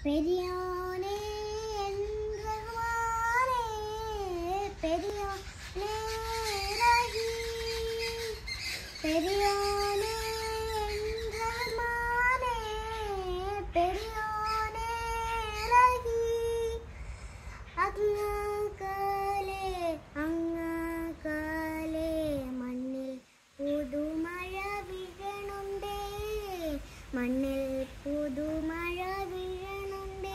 പെരിയോനെ N റഹ്മാനേ, പെരിയോനെ റഹീം. പെരിയോനെ N റഹ്മാനേ, പെരിയോനെ റഹീം. അങ്ങകലെ അങ്ങകലെ മണ്ണിൽ പുതുമഴ വീഴണുണ്ടേ മണ്ണിൽ പുതുമഴ വീഴണുണ്ടേ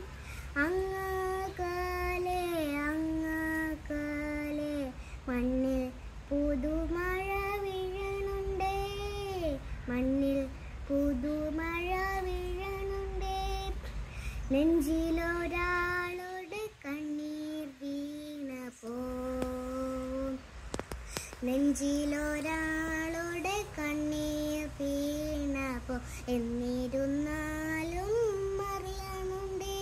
അങ്ങകലെ അങ്ങകലെ മണ്ണിൽ പുതുമഴ വീഴണുണ്ടേ മണ്ണിൽ പുതുമഴ വീഴണുണ്ടേ നെഞ്ചിലൊരാളോട് കണ്ണീർ വീണപ്പോ നെഞ്ചിലൊരാളോട് കണ്ണീർ വീണപ്പോ എന്നിരുന്നാലും അറിയണുണ്ടേ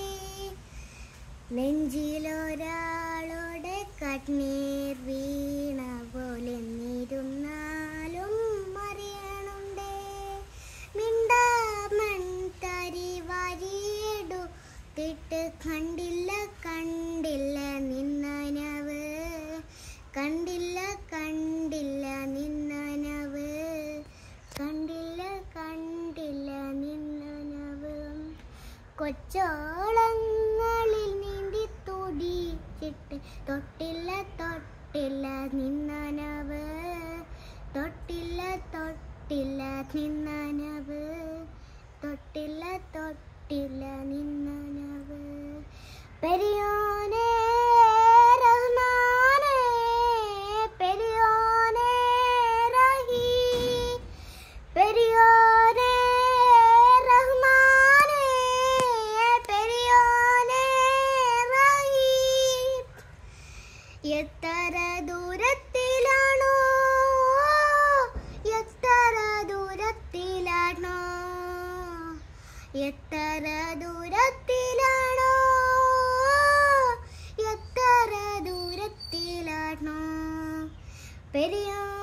നെഞ്ചിലൊരാളോട് കണ്ണീർ വീണ പോലെ എന്നിരുന്നാലും അറിയണുണ്ടേ മിണ്ടാമൺ തരി വരിയെടുത്തിട്ട് കണ്ടില്ല കണ്ടില്ല നിന്നനവ് കണ്ടില്ല കണ്ടില്ല നിന്നനവ് കണ്ടില്ല കണ്ടില്ല നിന്നനവ് കൊച്ചോളങ്ങളിൽ നീന്തി തുടിച്ചിട്ട് തൊട്ടില്ല തൊട്ടില്ല നിന്നനവ് തൊട്ടില്ല തൊട്ടില്ല നിന്നനവ് തൊട്ടില്ല തൊട്ടില്ല നിന്നനവ് പെരിയോനെ റഹ്മാനേ പെരിയോനെ റഹീം പെരിയോനെ റഹ്മാനേ പെരിയോനെ റഹീം എത്ര ദൂരത്തിലാണോ എത്ര ദൂരത്തിലാണോ എത്ര ദൂരത്തിലാണോ എത്ര ദൂരത്തിലാണോ പെരിയോ